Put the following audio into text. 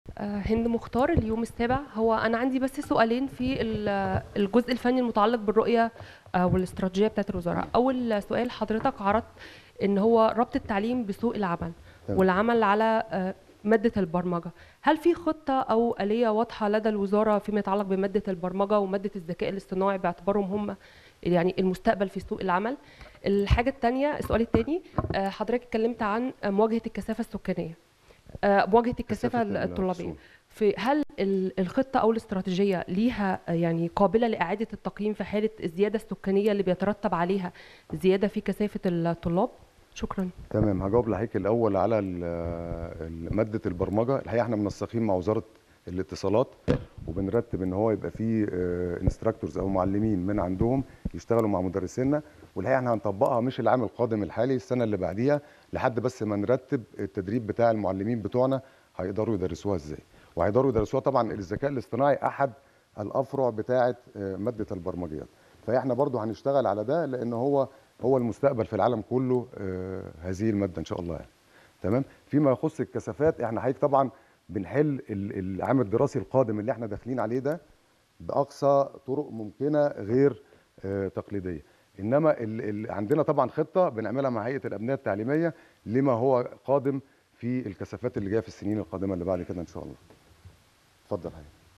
آه، هند مختار اليوم السابع هو انا عندي بس سؤالين في ال- الجزء الفني المتعلق بالرؤيه آه، والاستراتيجيه بتاعت الوزاره اول سؤال حضرتك عرضت ان هو ربط التعليم بسوق العمل تمام. والعمل على آه، ماده البرمجه هل في خطه او اليه واضحه لدى الوزاره فيما يتعلق بماده البرمجه وماده الذكاء الاصطناعي باعتبارهم هم يعني المستقبل في سوق العمل الحاجه الثانيه السؤال الثاني حضرتك اتكلمت عن مواجهه الكثافه السكانيه آه، مواجهه الكثافه كثافة الطلابيه الفصول. في هل ال- الخطه او الاستراتيجيه ليها آه، يعني قابله لاعاده التقييم في حاله الزياده السكانيه اللي بيترتب عليها زياده في كثافه الطلاب شكرا تمام هجاوب لحضرتك الاول على ال- ال- ماده البرمجه الحقيقه احنا منسقين مع وزاره الاتصالات وبنرتب ان هو يبقى فيه انستراكتورز او معلمين من عندهم يشتغلوا مع مدرسينا والحقيقه احنا هنطبقها مش العام القادم الحالي السنه اللي بعديها لحد بس ما نرتب التدريب بتاع المعلمين بتوعنا هيقدروا يدرسوها ازاي وهيقدروا يدرسوها طبعا الذكاء الاصطناعي احد الافرع بتاعه آه، ماده البرمجيات فاحنا برضو هنشتغل على ده لان هو هو المستقبل في العالم كله آه، هذه الماده ان شاء الله يعني تمام فيما يخص الكثافات احنا حضرتك طبعا بنحل ال- العام الدراسي القادم اللي احنا داخلين عليه ده باقصى طرق ممكنه غير آه، تقليديه انما ال ال عندنا طبعا خطه بنعملها مع هيئه الابنيه التعليميه لما هو قادم في الكثافات اللي جايه في السنين القادمه اللي بعد كده ان شاء الله اتفضل حضرتك